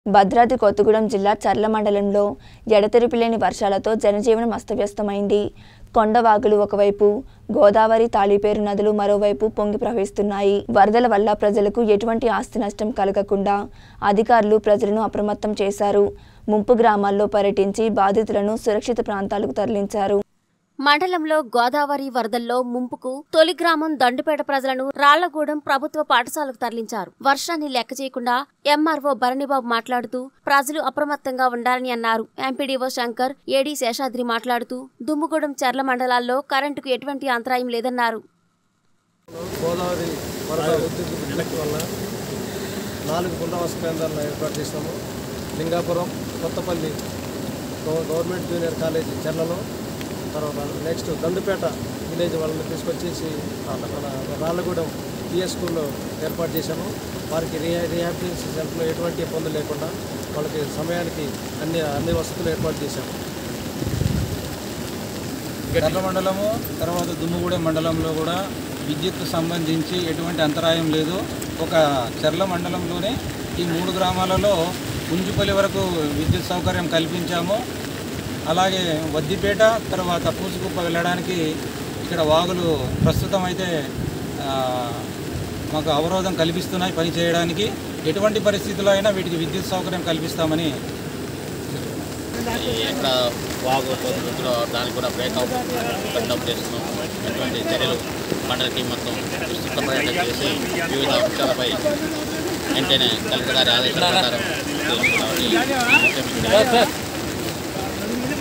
భద్రాద్రి కొత్తగూడెం జిల్లా చర్ల మండలంలో ఎడతెరిపిలేని వర్షాలతో జనజీవనం అస్తవ్యస్తమైంది కొండవాగులు ఒకవైపు గోదావరి తాళిపేరు నదులు మరోవైపు పొంగి ప్రవహిస్తున్నాయి వరదల వల్ల ప్రజలకు ఎటువంటి ఆస్తి నష్టం కలగకుండా అధికారులు ప్రజలను అప్రమత్తం చేశారు ముంపు గ్రామాల్లో పర్యటించి బాధితులను సురక్షిత ప్రాంతాలకు తరలించారు మండలంలో గోదావరి వరదల్లో ముంపుకు తొలి గ్రామం దండుపేట ప్రజలను రాళ్లగూడెం ప్రభుత్వ పాఠశాలకు తరలించారు వర్షాన్ని లెక్క చేయకుండా ఎంఆర్ఓ భరణిబాబు మాట్లాడుతూ ప్రజలు అప్రమత్తంగా ఉండాలని అన్నారు ఎంపీడీఓ శంకర్ ఏడీ శేషాద్రి మాట్లాడుతూ దుమ్ముగూడెం చెర్ల మండలాల్లో కరెంటుకు ఎటువంటి అంతరాయం లేదన్నారు గోదావరి వరద ఉద్యోగ వల్ల నాలుగు పునరావాస కేంద్రాలను ఏర్పాటు చేసినాము లింగాపురం కొత్తపల్లి గవ- గవర్నమెంట్ జూనియర్ కాలేజీ చెర్లలో తర్వాత నెక్స్ట్ దండుపేట విలేజ్ వాళ్ళని తీసుకొచ్చేసి మన రాళ్ళగూడెం పిఎస్ స్కూల్లో ఏర్పాటు చేశాము వారికి రీహా రీహాబిలిటేషన్ సెంటర్లో ఎటువంటి ఇబ్బందులు లేకుండా వాళ్ళకి సమయానికి అన్ని అన్ని వసతులు ఏర్పాటు చేశాము కర్ల మండలము తర్వాత దుమ్ముగూడెం మండలంలో కూడా విద్యుత్ సంబంధించి ఎటువంటి అంతరాయం లేదు ఒక చెర్ల మండలంలోనే ఈ మూడు గ్రామాలలో పుంజుపల్లి వరకు విద్యుత్ సౌకర్యం కల్పించాము అలాగే వద్దిపేట తర్వాత పూసుకుప్ప వెళ్ళడానికి ఇక్కడ వాగులు ప్రస్తుతం అయితే ఆ, మాకు అవరోధం కల్పిస్తున్నాయి పని చేయడానికి ఎటువంటి పరిస్థితుల్లో అయినా వీటికి విద్యుత్ సౌకర్యం కల్పిస్తామని ఎక్కడ వాగు పొద్దులో దానికి కూడా బ్రేక్ అవుట్ పెట్టడం చేస్తున్నాం ఎటువంటి చర్యలు మండలికి మొత్తం విస్తృత పర్యటన చేసి వివిధ అంశాలపై వెంటనే కలెక్టర్ గారి ఆదేశాల ప్రకారం తెలుసుకోవాలని ముఖ్యమంత్రి